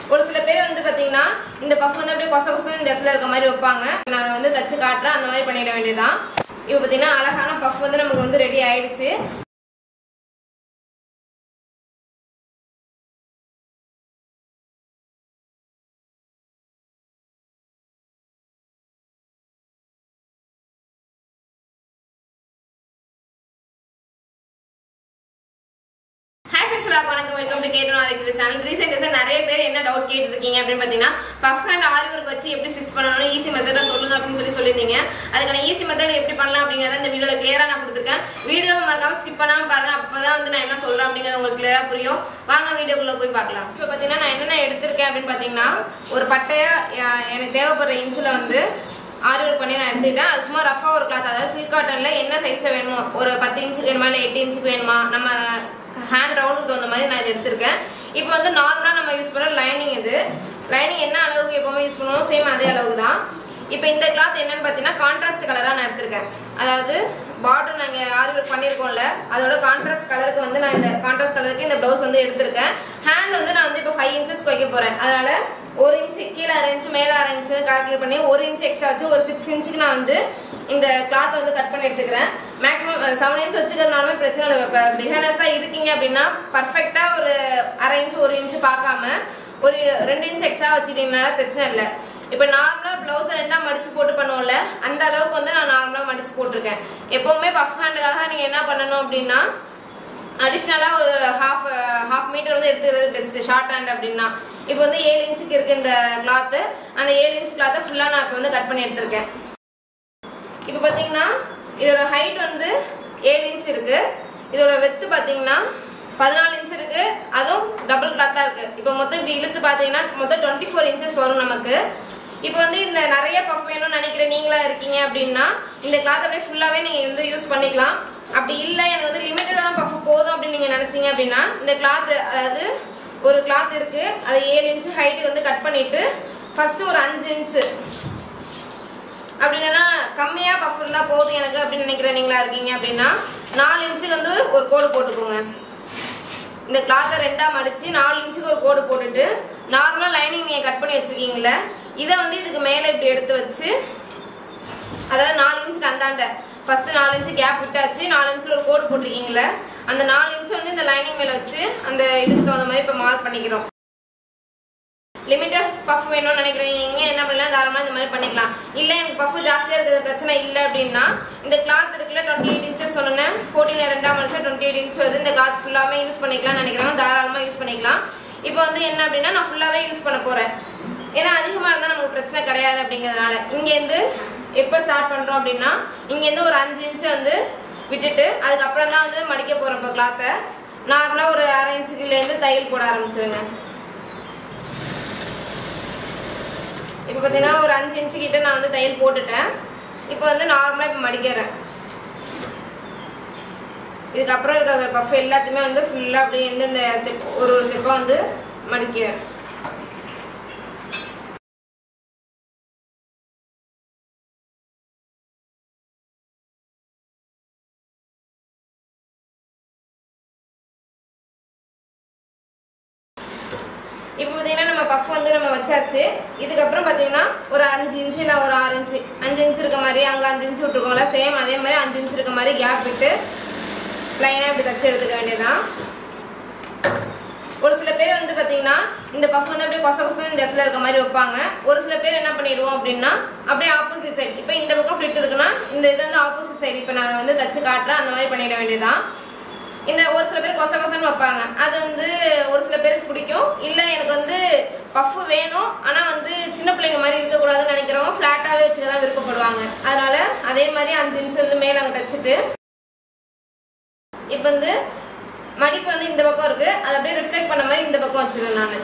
ஒரு சில பேர் வந்து பாத்தீங்கன்னா இந்த பஃப் வந்து அப்படியே கொச கொசம் இந்த இடத்துல இருக்க மாதிரி வைப்பாங்க நான் வந்து தச்சு காட்டுறேன் அந்த மாதிரி பண்ணிட வேண்டியதுதான் இப்போ பாத்தீங்கன்னா அழகான பஃப் வந்து நமக்கு வந்து ரெடி ஆயிடுச்சு ஹாய் ஃப்ரெண்ட்ஸ் எல்லாருக்கும் வணக்கம் வெல்கம் டு கேட்டோம் அதுக்கு சேனல் ரீசெண்ட் டேஸாக நிறைய பேர் என்ன டவுட் கேட்டுருக்கீங்க அப்படின்னு பார்த்தீங்கன்னா பஃப் ஹேண்ட் ஆரி ஒர்க் வச்சு எப்படி ஸ்டிச் பண்ணணும்னு ஈஸி மெத்தடை சொல்லுங்க அப்படின்னு சொல்லி சொல்லியிருந்தீங்க அதுக்கான ஈஸி மெத்தட் எப்படி பண்ணலாம் அப்படிங்கிறத இந்த வீடியோவில் கிளியராக நான் கொடுத்துருக்கேன் வீடியோ மறக்காம ஸ்கிப் பண்ணாமல் பாருங்க அப்போ தான் வந்து நான் என்ன சொல்கிறேன் அப்படிங்கிறது உங்களுக்கு கிளியராக புரியும் வாங்க வீடியோக்குள்ளே போய் பார்க்கலாம் இப்போ பார்த்தீங்கன்னா நான் என்னென்ன எடுத்திருக்கேன் அப்படின்னு பார்த்தீங்கன்னா ஒரு பட்டையா அஹ், எனக்கு தேவைப்படுற இன்ச்சில் வந்து ஆரி ஒர்க் பண்ணி நான் எடுத்துக்கிட்டேன் அது சும்மா ரஃபா ஒரு கிளாத் அதாவது சில்க் காட்டன்ல என்ன சைஸ்ல வேணுமோ ஒரு பத்து இன்ச்சுக்கு வேணுமா இல்லை எட்டு இன்ச்சுக்கு வேணுமா நம்ம ஹேண்ட் ரவுண்டுக்கு தகுந்த மாதிரி நான் இது எடுத்திருக்கேன் இப்போ வந்து நார்மலாக நம்ம யூஸ் பண்ணுற லைனிங் இது லைனிங் என்ன அளவுக்கு எப்பவுமே யூஸ் பண்ணுவோம் சேம் அதே அளவுக்கு தான் இப்போ இந்த கிளாத் என்னன்னு பார்த்தீங்கன்னா கான்ட்ராஸ்ட் கலராக நான் எடுத்திருக்கேன் அதாவது பார்டர் நாங்கள் ஆரி ஒர்க் பண்ணியிருக்கோம்ல அதோட கான்ட்ராஸ்ட் கலருக்கு வந்து நான் இந்த கான்ட்ராஸ்ட் கலருக்கு இந்த ப்ளவுஸ் வந்து எடுத்திருக்கேன் ஹேண்ட் வந்து நான் வந்து இப்போ ஃபைவ் இன்ச்சஸ் வைக்க போகிறேன் அதனால ஒரு இன்ச்சு கீழே அரை இன்ச்சு மேலே அரை இன்ச்சு கால்குலேட் பண்ணி ஒரு இன்ச் எக்ஸ்ட்ரா வச்சு ஒரு சிக்ஸ் இன்ச்சுக்கு நான் வந்து இந்த கிளாத்தை வந்து கட் பண்ணி எடுத்துக்கிறேன் மேக்ஸிமம் செவன் இன்ச் வச்சுக்கிறதுனாலுமே பிரச்சனை இல்லை இப்போ பிகினர்ஸாக இருக்கீங்க அப்படின்னா பர்ஃபெக்டாக ஒரு அரை இன்ச் ஒரு இன்ச்சு பார்க்காம ஒரு ரெண்டு இன்ச் எக்ஸ்ட்ரா வச்சுக்கிட்டீங்கனால பிரச்சனை இல்லை இப்போ நார்மலாக ப்ளவுஸ் ரெண்டாக மடிச்சு போட்டு பண்ணுவோம்ல அந்த அளவுக்கு வந்து நான் நார்மலாக மடிச்சு போட்டிருக்கேன் எப்பவுமே பஃப் ஹேண்டுக்காக நீங்கள் என்ன பண்ணணும் அப்படின்னா அடிஷ்னலாக ஒரு ஹாஃப் ஹாஃப் மீட்டர் வந்து எடுத்துக்கிறது பெஸ்ட் ஷார்ட் ஹேண்ட் அப்படின்னா இப்போ வந்து ஏழு இன்ச்சுக்கு இருக்கு இந்த கிளாத்து அந்த ஏழு இன்ச் கிளாத்தை ஃபுல்லாக நான் இப்போ வந்து கட் பண்ணி எடுத்திருக்கேன் இப்போ பார்த்தீங்கன்னா இதோட ஹைட் வந்து ஏழு இன்ச் இருக்கு இதோட வெத்து பார்த்தீங்கன்னா பதினாலு இன்ச் இருக்கு அதுவும் டபுள் கிளாத்தா இருக்கு இப்போ மொத்தம் இப்படி இழுத்து பார்த்தீங்கன்னா மொத்தம் டுவெண்ட்டி ஃபோர் இன்ச்சஸ் வரும் நமக்கு இப்போ வந்து இந்த நிறைய பஃப் வேணும்னு நினைக்கிற நீங்களா இருக்கீங்க அப்படின்னா இந்த கிளாத் அப்படியே ஃபுல்லாவே நீங்க வந்து யூஸ் பண்ணிக்கலாம் அப்படி இல்லை எனக்கு வந்து லிமிட்டடான பஃப் போதும் அப்படின்னு நீங்க நினைச்சீங்க அப்படின்னா இந்த கிளாத் அதாவது ஒரு கிளாத் இருக்கு அதை ஏழு இன்ச் ஹைட்டுக்கு வந்து கட் பண்ணிட்டு ஃபர்ஸ்ட் ஒரு அஞ்சு இன்ச்சு அப்படி இல்லைன்னா கம்மியா பஃப் இருந்தா போதும் எனக்கு அப்படின்னு நினைக்கிற நீங்களா இருக்கீங்க அப்படின்னா நாலு இன்ச்சுக்கு வந்து ஒரு கோடு போட்டுக்கோங்க இந்த கிளாத்தை ரெண்டா மடிச்சு நாலு இன்ச்சுக்கு ஒரு கோடு போட்டுட்டு நார்மலா லைனிங் நீங்க கட் பண்ணி வச்சிருக்கீங்களே இதை வந்து இதுக்கு மேல இப்படி எடுத்து வச்சு அதாவது நாலு இன்ச்சுக்கு அந்தாண்ட ஃபர்ஸ்ட் நாலு இன்ச்சு கேப் விட்டாச்சு நாலு இன்ச்சில் ஒரு கோடு போட்டிருக்கீங்களே அந்த நாலு இன்ச்சு வந்து இந்த லைனிங் மேல வச்சு அந்த இதுக்கு தகுந்த மாதிரி இப்போ மார்க் பண்ணிக்கிறோம் லிமிட்டட் பஃப் வேணும்னு நினைக்கிறீங்க என்ன பண்ணலாம் தாராளமாக இந்த மாதிரி பண்ணிக்கலாம் இல்லை எனக்கு பஃப் ஜாஸ்தியாக இருக்கிறது பிரச்சனை இல்லை அப்படின்னா இந்த கிளாத் இருக்குல்ல டுவெண்ட்டி எயிட் இன்ச்சஸ் சொன்னேன் ஃபோர்டீன் ரெண்டாம் மடிச்சா டுவெண்ட்டி எயிட் இன்ச் வந்து இந்த கிளாத் ஃபுல்லாமே யூஸ் பண்ணிக்கலாம்னு நினைக்கிறேன் தாராளமாக யூஸ் பண்ணிக்கலாம் இப்போ வந்து என்ன அப்படின்னா நான் ஃபுல்லாகவே யூஸ் பண்ண போகிறேன் ஏன்னா அதிகமாக இருந்தால் நமக்கு பிரச்சனை கிடையாது அப்படிங்கிறதுனால இங்கேருந்து எப்போ ஸ்டார்ட் பண்ணுறோம் அப்படின்னா இங்கேருந்து ஒரு அஞ்சு இன்ச்சு வந்து விட்டுட்டு அதுக்கப்புறம் தான் வந்து மடிக்க போகிறோம் இப்போ கிளாத்தை நார்மலாக ஒரு அரை இன்ச்சுக்குலேருந்து தையல் போட ஆரம்பிச்சிருங்க இப்போ பார்த்தீங்கன்னா ஒரு அஞ்சு இன்ச்சு கிட்ட நான் வந்து தையல் போட்டுட்டேன் இப்போ வந்து நார்மலாக இப்போ மடிக்கிறேன் இதுக்கப்புறம் இருக்க பஃப் எல்லாத்தையுமே வந்து ஃபுல்லாக அப்படியே எந்தெந்த ஸ்டெப் ஒரு ஒரு ஸ்டெப்பாக வந்து மடிக்கிறேன் இப்போ பார்த்தீங்கன்னா நம்ம பஃப் வந்து நம்ம வச்சாச்சு இதுக்கப்புறம் பார்த்தீங்கன்னா ஒரு அஞ்சு இன்ச்சு நான் ஒரு ஆறு இன்ச்சு அஞ்சு இன்ச்சு இருக்க மாதிரி அங்கே அஞ்சு இன்ச்சு விட்டுருக்கோம்ல சேம் அதே மாதிரி அஞ்சு இன்ச்சு இருக்க மாதிரி கேப் விட்டு லைனாக இப்படி தச்சு எடுத்துக்க வேண்டியதுதான் ஒரு சில பேர் வந்து பார்த்தீங்கன்னா இந்த பஃப் வந்து அப்படியே கொச கொசம் இந்த இடத்துல இருக்க மாதிரி வைப்பாங்க ஒரு சில பேர் என்ன பண்ணிடுவோம் அப்படின்னா அப்படியே ஆப்போசிட் சைடு இப்போ இந்த பக்கம் ஃபிட் இருக்குன்னா இந்த இது வந்து ஆப்போசிட் சைடு இப்போ நான் வந்து தச்சு காட்டுறேன் அந்த மாதிரி பண்ணிட வேண்டியதுதான் இந்த ஒரு சில பேர் கொச கொசன்னு வைப்பாங்க அது வந்து ஒரு சில பேருக்கு பிடிக்கும் இல்லை எனக்கு வந்து பஃப் வேணும் ஆனால் வந்து சின்ன பிள்ளைங்க மாதிரி இருக்கக்கூடாதுன்னு நினைக்கிறவங்க ஃப்ளாட்டாகவே வச்சுக்க தான் விருப்பப்படுவாங்க அதனால அதே மாதிரி அஞ்சு இன்ச் வந்து மேலே அங்கே தச்சுட்டு இப்போ வந்து மடிப்பு வந்து இந்த பக்கம் இருக்கு அதை அப்படியே ரிஃப்ளெக்ட் பண்ண மாதிரி இந்த பக்கம் வச்சிருக்கேன் நான்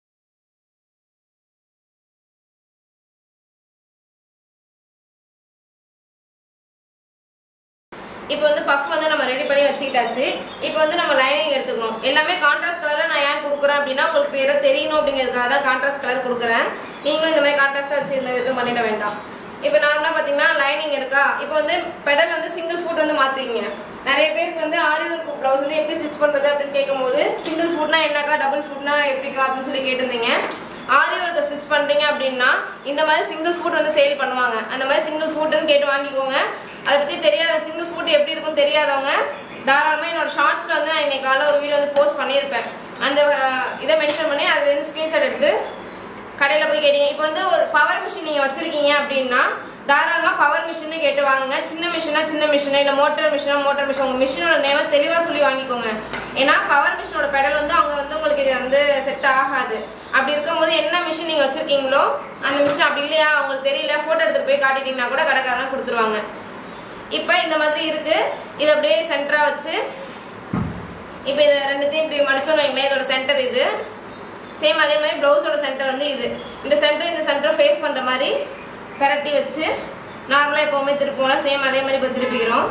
இப்போ வந்து பஃப் வந்து நம்ம ரெடி பண்ணி வச்சுக்கிட்டாச்சு இப்போ வந்து நம்ம லைனிங் எடுத்துக்கணும் எல்லாமே கான்ட்ராஸ்ட் கலர்ல நான் ஏன் கொடுக்குறேன் அப்படின்னா உங்களுக்கு கிளியரா தெரியணும் அப்படிங்கிறதுக்காக தான் கான்ட்ராஸ்ட் கலர் கொடுக்குறேன் நீங்களும் இந்த மாதிரி கான்ட்ராஸ்டா வச்சு இந்த இது பண்ணிட வேண்டாம் இப்போ நார்மலாக பார்த்தீங்கன்னா லைனிங் இருக்கா இப்போ வந்து பெடல் வந்து சிங்கிள் ஃபுட் வந்து மாற்றிங்க நிறைய பேருக்கு வந்து ஆரி ஒர்க் ப்ளவுஸ் வந்து எப்படி ஸ்டிச் பண்ணுறது அப்படின்னு கேட்கும்போது சிங்கிள் ஃபுட்னா என்னக்கா டபுள் ஃபுட்னா எப்படிக்கா அப்படின்னு சொல்லி கேட்டிருந்தீங்க ஆரி ஒர்க்கை ஸ்டிச் பண்ணுறீங்க அப்படின்னா இந்த மாதிரி சிங்கிள் ஃபுட் வந்து சேல் பண்ணுவாங்க அந்த மாதிரி சிங்கிள் ஃபுட்னு கேட்டு வாங்கிக்கோங்க அதை பற்றி தெரியாத சிங்கிள் ஃபுட் எப்படி இருக்கும் தெரியாதவங்க தாராளமாக என்னோட ஷார்ட்ஸில் வந்து நான் இன்னைக்கு காலைல ஒரு வீடியோ வந்து போஸ்ட் பண்ணியிருப்பேன் அந்த அஹ், இதை மென்ஷன் பண்ணி அது வந்து ஸ்க்ரீன்ஷாட் எடுத்து கடையில் போய் கேட்டீங்க இப்போ வந்து ஒரு பவர் மிஷின் நீங்கள் வச்சிருக்கீங்க அப்படின்னா தாராளமாக பவர் மிஷின்னு கேட்டு வாங்குங்க சின்ன மிஷினா சின்ன மிஷின் இல்லை மோட்டர் மிஷினா மோட்டர் மிஷின் உங்கள் மிஷினோட நேம தெளிவாக சொல்லி வாங்கிக்கோங்க ஏன்னா பவர் மிஷினோட பெடல் வந்து அவங்க வந்து உங்களுக்கு இது வந்து செட் ஆகாது அப்படி இருக்கும்போது என்ன மிஷின் நீங்கள் வச்சிருக்கீங்களோ அந்த மிஷின் அப்படி இல்லையா அவங்களுக்கு தெரியல ஃபோட்டோ எடுத்துட்டு போய் காட்டிட்டீங்கன்னா கூட கடைக்காரங்க கொடுத்துருவாங்க இப்போ இந்த மாதிரி இருக்கு இதை அப்படியே சென்டரா வச்சு இப்போ இதை ரெண்டுத்தையும் இப்படி மடிச்சோம் வைங்களேன் இதோட சென்டர் இது சேம் அதே மாதிரி ப்ளவுஸோட சென்டர் வந்து இது இந்த சென்டர் இந்த சென்டர் ஃபேஸ் பண்ற மாதிரி பெரட்டி வச்சு நார்மலாக எப்போவுமே திருப்போம்ல சேம் அதே மாதிரி இப்போ திருப்பிக்கிறோம்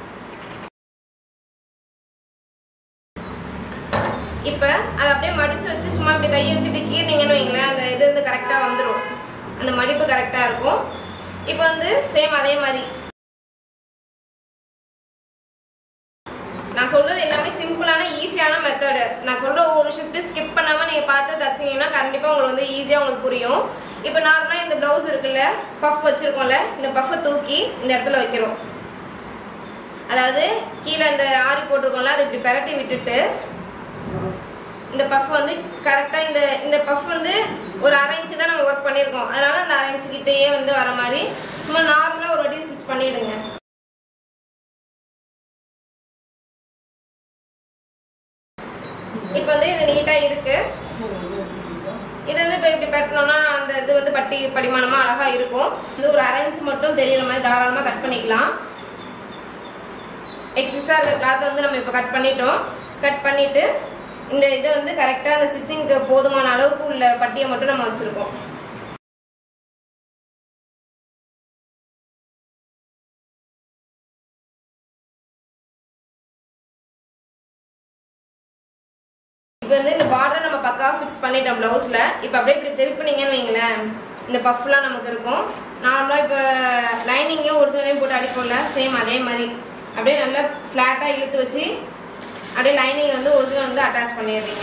இப்போ அதை அப்படியே மடிச்சு வச்சு சும்மா இப்படி கையை வச்சு இப்படி கீறினீங்கன்னு வைங்களேன் அந்த இது வந்து கரெக்டாக வந்துடும் அந்த மடிப்பு கரெக்டாக இருக்கும் இப்போ வந்து சேம் அதே மாதிரி நான் சொல்றது எல்லாமே சிம்பிளான ஈஸியான மெத்தடு நான் சொல்ற ஒவ்வொரு விஷயத்தையும் ஸ்கிப் பண்ணாம நீங்க பார்த்து தச்சீங்கன்னா கண்டிப்பா உங்களுக்கு வந்து ஈஸியா உங்களுக்கு புரியும் இப்போ நார்மலா இந்த பிளவுஸ் இருக்குல்ல பஃப் வச்சிருக்கோம்ல இந்த பஃப்பை தூக்கி இந்த இடத்துல வைக்கிறோம் அதாவது கீழே இந்த ஆரி போட்டிருக்கோம்ல அதை இப்படி பெரட்டி விட்டுட்டு இந்த பஃப் வந்து கரெக்டா இந்த இந்த பஃப் வந்து ஒரு அரை இன்ச்சு தான் நம்ம ஒர்க் பண்ணியிருக்கோம் அதனால அந்த அரை இன்ச்சு கிட்டேயே வந்து வர மாதிரி சும்மா நார்மலா ஒரு வாட்டி ஸ்டிச் பண்ணிடுங்க இப்போ வந்து இது நீட்டா இருக்கு இது வந்து இப்போ இப்படி பட்டணும்னா அந்த இது வந்து பட்டி படிமானமா அழகா இருக்கும் இது ஒரு அரை இன்ச் மட்டும் தெரியற மாதிரி தாராளமா கட் பண்ணிக்கலாம் எக்ஸஸா இருக்க கிளாத் வந்து நம்ம இப்போ கட் பண்ணிட்டோம் கட் பண்ணிட்டு இந்த இதை வந்து கரெக்டா அந்த ஸ்டிச்சிங்க்கு போதுமான அளவுக்கு உள்ள பட்டியை மட்டும் நம்ம வச்சிருக்கோம் இப்போ வந்து இந்த பார்டர் நம்ம பக்காவா ஃபிக்ஸ் பண்ணிட்டோம் ப்ளவுஸ்ல இப்போ அப்படியே இப்படி திருப்பினீங்கன்னு வைங்களேன் இந்த பஃப்லாம் நமக்கு இருக்கும் நார்மலாக இப்போ லைனிங்கும் ஒரு சிலையும் போட்டு அடிப்போம்ல சேம் அதே மாதிரி அப்படியே நல்லா ஃப்ளாட்டாக இழுத்து வச்சு அப்படியே லைனிங் வந்து ஒரிஜினல் வந்து அட்டாச் பண்ணிடுறீங்க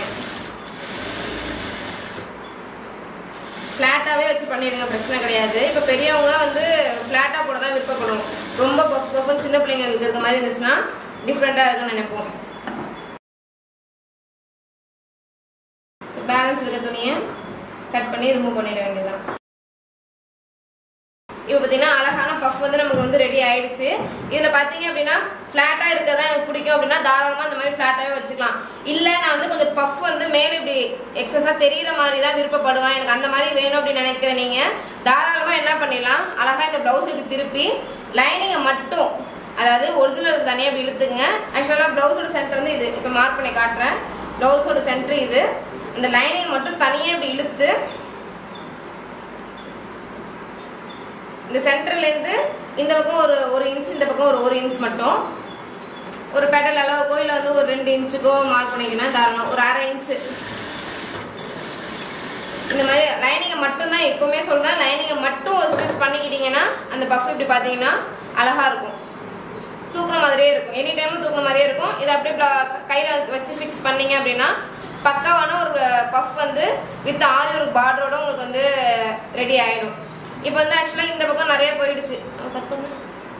ஃப்ளாட்டாகவே வச்சு பண்ணிடுங்க பிரச்சனை கிடையாது இப்போ பெரியவங்க வந்து ஃப்ளாட்டாக போட தான் விருப்பப்படும் ரொம்ப பஃப் பஃப்னு சின்ன பிள்ளைங்களுக்கு இருக்க மாதிரி இருந்துச்சுன்னா டிஃப்ரெண்ட்டாக இருக்குன்னு நினைப்போம் பேலன்ஸ் இருக்க துணியை கட் பண்ணி ரிமூவ் பண்ணிட வேண்டியதுதான் இப்போ பார்த்தீங்கன்னா அழகான பஃப் வந்து நமக்கு வந்து ரெடி ஆயிடுச்சு இதில் பார்த்தீங்க அப்படின்னா ஃப்ளாட்டாக இருக்கதான் எனக்கு பிடிக்கும் அப்படின்னா தாராளமாக அந்த மாதிரி ஃப்ளாட்டாகவே வச்சுக்கலாம் இல்லை நான் வந்து கொஞ்சம் பஃப் வந்து மேலே இப்படி எக்ஸஸாக தெரியிற மாதிரி தான் விருப்பப்படுவேன் எனக்கு அந்த மாதிரி வேணும் அப்படின்னு நினைக்கிற நீங்கள் தாராளமாக என்ன பண்ணிடலாம் அழகாக இந்த ப்ளவுஸ் இப்படி திருப்பி லைனிங்கை மட்டும் அதாவது ஒரிஜினல் தனியாக இப்படி இழுத்துங்க ஆக்சுவலாக ப்ளவுஸோட சென்டர் வந்து இது இப்போ மார்க் பண்ணி காட்டுறேன் ப்ளவுஸோட சென்டர் இது இந்த லைனிங் மட்டும் தனியாக இப்படி இழுத்து இந்த சென்டர்ல இருந்து இந்த பக்கம் ஒரு ஒரு இன்ச் இந்த பக்கம் ஒரு ஒரு இன்ச் மட்டும் ஒரு பெடல் அளவுக்கோ இல்லை வந்து ஒரு ரெண்டு இன்ச்சுக்கோ மார்க் பண்ணிக்கினா தாராளம் ஒரு அரை இன்ச்சு இந்த மாதிரி லைனிங்கை மட்டும் தான் எப்பவுமே சொல்றேன் லைனிங்கை மட்டும் ஸ்டிச் பண்ணிக்கிட்டீங்கன்னா அந்த பஃப் இப்படி பார்த்தீங்கன்னா அழகா இருக்கும் தூக்குற மாதிரியே இருக்கும் எனி டைமும் தூக்குற மாதிரியே இருக்கும் இதை அப்படியே bla- கையில வச்சு ஃபிக்ஸ் பண்ணீங்க அப்படின்னா பக்காவான ஒரு பஃப் வந்து வித் ஆரி ஒரு பார்டரோட உங்களுக்கு வந்து ரெடி ஆயிடும் இப்போ வந்து ஆக்சுவலாக இந்த பக்கம் நிறைய போயிடுச்சு கட் பண்ணு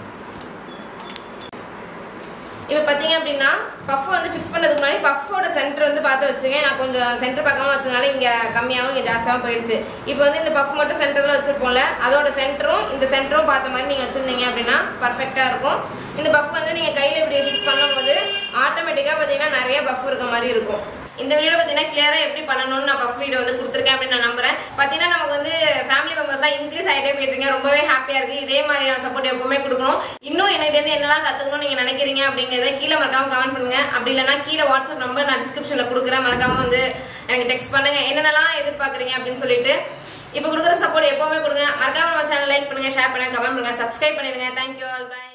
இப்போ பார்த்தீங்க அப்படின்னா பஃப் வந்து ஃபிக்ஸ் பண்ணுறதுக்கு முன்னாடி பஃபோட சென்டர் வந்து பார்த்து வச்சுங்க நான் கொஞ்சம் சென்டர் பக்கமாக வச்சதுனால இங்கே கம்மியாகவும் இங்கே ஜாஸ்தியாகவும் போயிடுச்சு இப்போ வந்து இந்த பஃப் மட்டும் சென்டரில் வச்சிருப்போம்ல அதோட சென்டரும் இந்த சென்டரும் பார்த்த மாதிரி நீங்கள் வச்சுருந்தீங்க அப்படின்னா பர்ஃபெக்டாக இருக்கும் இந்த பஃப் வந்து நீங்கள் கையில் இப்படி ஃபிக்ஸ் பண்ணும்போது ஆட்டோமேட்டிக்காக பார்த்தீங்கன்னா நிறைய பஃப் இருக்க மாதிரி இருக்கும் இந்த வீடியோ பார்த்தீங்கன்னா கிளியராக எப்படி பண்ணணும்னு நான் பஃப் வீடியோ வந்து கொடுத்துருக்கேன் அப்படின்னு நான் நம்புறேன் பார்த்தீங்கன்னா நமக்கு வந்து ஃபேமிலி மெம்பர்ஸாக இன்க்ரீஸ் ஆகிட்டே போயிட்டுருங்க ரொம்பவே ஹாப்பியாக இருக்குது இதே மாதிரியான சப்போர்ட் எப்பவுமே கொடுக்கணும் இன்னும் என்கிட்ட என்னெல்லாம் கற்றுக்கணும்னு நீங்கள் நினைக்கிறீங்க அப்படிங்கிறத கீழே மறக்காம கமெண்ட் பண்ணுங்க அப்படி இல்லைனா கீழே வாட்ஸ்அப் நம்பர் நான் டிஸ்கிரிப்ஷனில் கொடுக்குறேன் மறக்காம வந்து எனக்கு டெக்ஸ்ட் பண்ணுங்க என்னென்னலாம் எதிர்பார்க்குறீங்க அப்படின்னு சொல்லிட்டு இப்போ கொடுக்குற சப்போர்ட் எப்பவுமே கொடுங்க மறக்காம நம்ம சேனல் லைக் பண்ணுங்க ஷேர் பண்ணுங்க கமெண்ட் பண்ணுங்க சப்ஸ்கிரைப் பண்ணிடுங்க தேங்க்யூ ஆல் பை